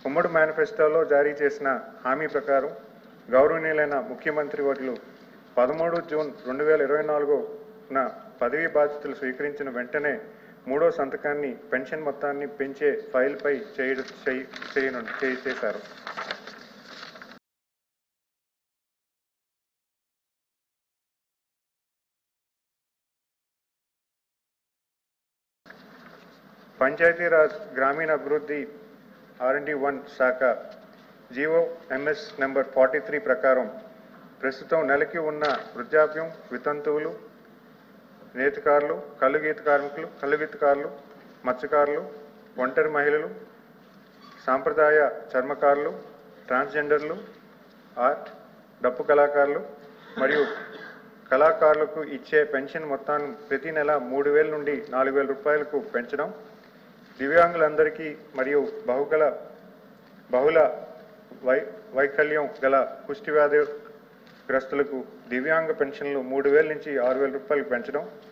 ఉమ్మడి మేనిఫెస్టోలో జారీ చేసిన హామీ ప్రకారం గౌరవనీయులైన ముఖ్యమంత్రి వర్యులు పదమూడు జూన్ రెండు వేల ఇరవై నాలుగున పదవీ బాధ్యతలు స్వీకరించిన వెంటనే మూడో సంతకాన్ని పెన్షన్ మొత్తాన్ని పెంచే ఫైల్పై చేయడం చేయ- చేయను చేయి- చేశారు పంచాయతీరాజ్ గ్రామీణాభివృద్ధి ఆర్ఎండి వన్ శాఖ GO MS number forty three ప్రకారం ప్రస్తుతం నెలకి ఉన్న వృద్ధాప్యం వితంతువులు నేతకారులు కల్లుగీత కార్మికులు కల్లుగీతకారులు మత్స్యకారులు ఒంటరి మహిళలు సాంప్రదాయ చర్మకారులు ట్రాన్స్జెండర్లు ఆర్ట్ డప్పు కళాకారులు మరియు కళాకారులకు ఇచ్చే పెన్షన్ మొత్తాన్ని ప్రతి నెల మూడు వేల నుండి నాలుగు వేల రూపాయలకు పెంచడం దివ్యాంగులందరికీ మరియు బహుగల బహుళ వై వైకల్యం గల కుష్టి వ్యాధి గ్రస్తులకు దివ్యాంగ పెన్షన్లు మూడు వేల నుంచి ఆరు వేల రూపాయలకు పెంచడం